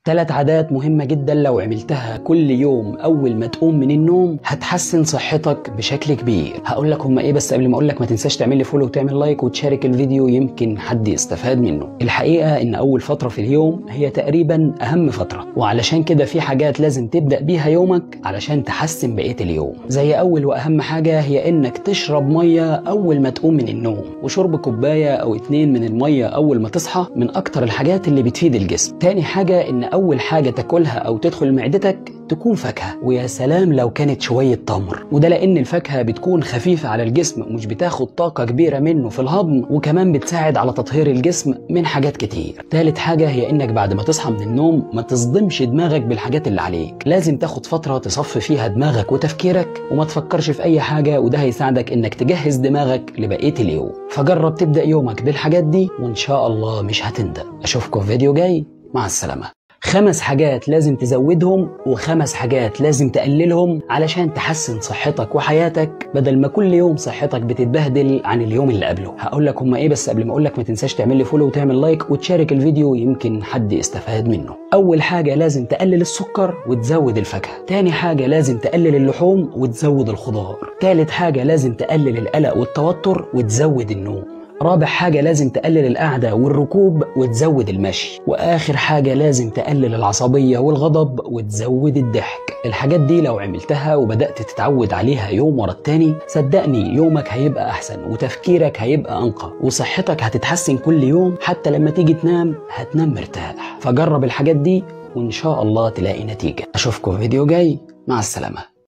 ثلاث عادات مهمة جدا لو عملتها كل يوم أول ما تقوم من النوم هتحسن صحتك بشكل كبير هقول لك هما إيه بس قبل ما أقول لك ما تنساش تعمل لي فولو وتعمل لايك وتشارك الفيديو يمكن حد يستفاد منه الحقيقة إن أول فترة في اليوم هي تقريبا أهم فترة وعلشان كده في حاجات لازم تبدأ بيها يومك علشان تحسن بقية اليوم زي أول وأهم حاجة هي إنك تشرب مية أول ما تقوم من النوم وشرب كوباية أو اتنين من المية أول ما تصحى من أكتر الحاجات اللي بتفيد الجسم تاني حاجة إن أول حاجة تاكلها أو تدخل معدتك تكون فاكهة ويا سلام لو كانت شوية تمر وده لأن الفاكهة بتكون خفيفة على الجسم ومش بتاخد طاقة كبيرة منه في الهضم وكمان بتساعد على تطهير الجسم من حاجات كتير تالت حاجة هي إنك بعد ما تصحى من النوم ما تصدمش دماغك بالحاجات اللي عليك لازم تاخد فترة تصفي فيها دماغك وتفكيرك وما تفكرش في أي حاجة وده هيساعدك إنك تجهز دماغك لبقية اليوم فجرب تبدأ يومك بالحاجات دي وإن شاء الله مش هتندم أشوفكم في فيديو جاي مع السلامة خمس حاجات لازم تزودهم وخمس حاجات لازم تقللهم علشان تحسن صحتك وحياتك بدل ما كل يوم صحتك بتتبهدل عن اليوم اللي قبله هقول لك هما ايه بس قبل ما اقول لك ما تنساش تعمل لي فولو وتعمل لايك وتشارك الفيديو يمكن حد يستفاد منه اول حاجه لازم تقلل السكر وتزود الفاكهه تاني حاجه لازم تقلل اللحوم وتزود الخضار تالت حاجه لازم تقلل القلق والتوتر وتزود النوم رابع حاجة لازم تقلل القعدة والركوب وتزود المشي وآخر حاجة لازم تقلل العصبية والغضب وتزود الضحك الحاجات دي لو عملتها وبدأت تتعود عليها يوم ورا التاني صدقني يومك هيبقى أحسن وتفكيرك هيبقى أنقى وصحتك هتتحسن كل يوم حتى لما تيجي تنام هتنام مرتاح فجرب الحاجات دي وإن شاء الله تلاقي نتيجة أشوفكم في فيديو جاي مع السلامة